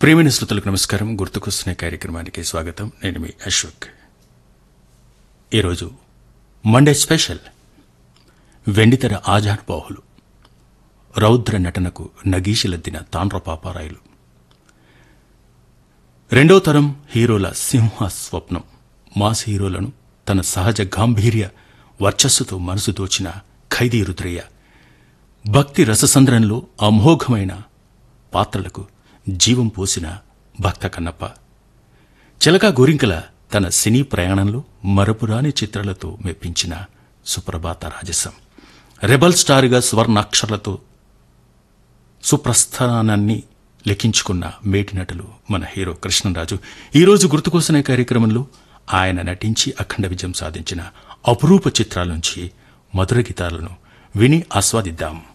ప్రియమైన శ్రోతలకు నమస్కారం గుర్తుకొస్తున్న కార్యక్రమానికి స్వాగతం నేను మీ అశోక్ ఈరోజు మండే స్పెషల్ వెండితెర ఆజానుబాహులు రౌద్ర నటనకు నగీషిలద్దిన తాండ్ర పాపారాయులు రెండో తరం హీరోల సింహ స్వప్నం మాస్ హీరోలను తన సహజ గాంభీర్య వర్చస్సుతో మనసు దోచిన ఖైదీ రుద్రయ్య భక్తి రససంద్రంలో అమోఘమైన పాత్రలకు జీవం పోసిన భక్త కన్నప్ప చిలక గోరింకల తన సినీ ప్రయాణంలో మరపురాని చిత్రాలతో మెప్పించిన సుప్రభాత రాజసం రెబల్ స్టార్గా స్వర్ణాక్షరాలతో సుప్రస్థానాన్ని లెక్కించుకున్న మేటి నటులు మన హీరో కృష్ణరాజు ఈరోజు గుర్తుకోసిన కార్యక్రమంలో ఆయన నటించి అఖండ విజయం సాధించిన అపురూప చిత్రాల నుంచి మధుర గీతాలను విని ఆస్వాదిద్దాం